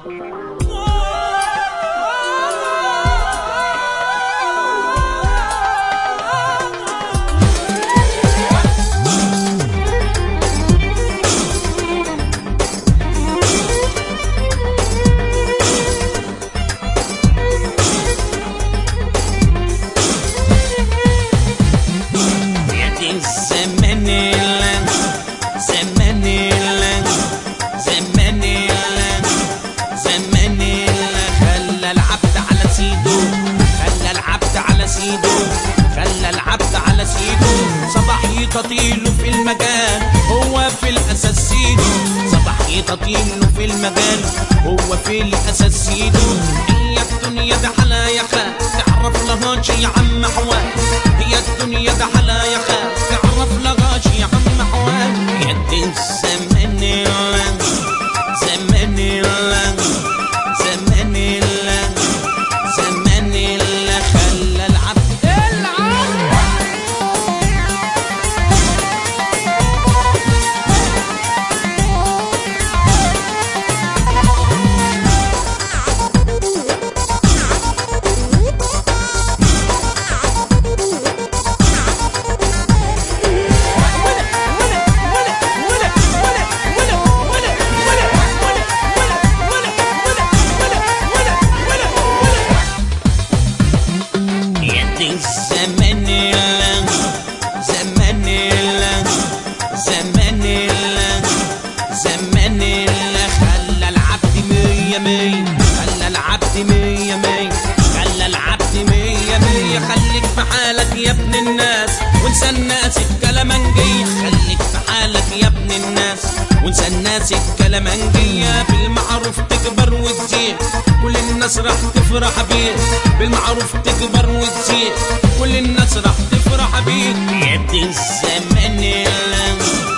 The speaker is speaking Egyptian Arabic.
يا دي الزمن اللي زمن اللي زمن اللي زمن اللي خلى العبد على سيده خلى العبد على سيده خلى العبد على سيده صباح يطيله في المجال هو في الاساس سيده صباح يطيله في المجال هو في الاساس سيده هي الدنيا ده حلا يا خال تعرف لها شي عم حوال هي الدنيا ده حلا يا خال تعرف لها شي عم حوال يد الزمن اللي زمن اللي زمن اللي زمن اللي خلى العبد العبد يدي الزمن اللي زمن اللي زمن اللي زمن اللي خلى العبد مية مية خلى العبد مية مية خلى العبد مية مية خليك في حالك يا ابن الناس وانسى الناس الكلامنجية خليك في حالك يا ابن الناس وانسى الناس الكلامنجية بالمعروف تكبر وتزيد كل الناس راح تفرح بيك بالمعروف تكبر وتزيد كل الناس راح تفرح بيك يا دي الزمن اللي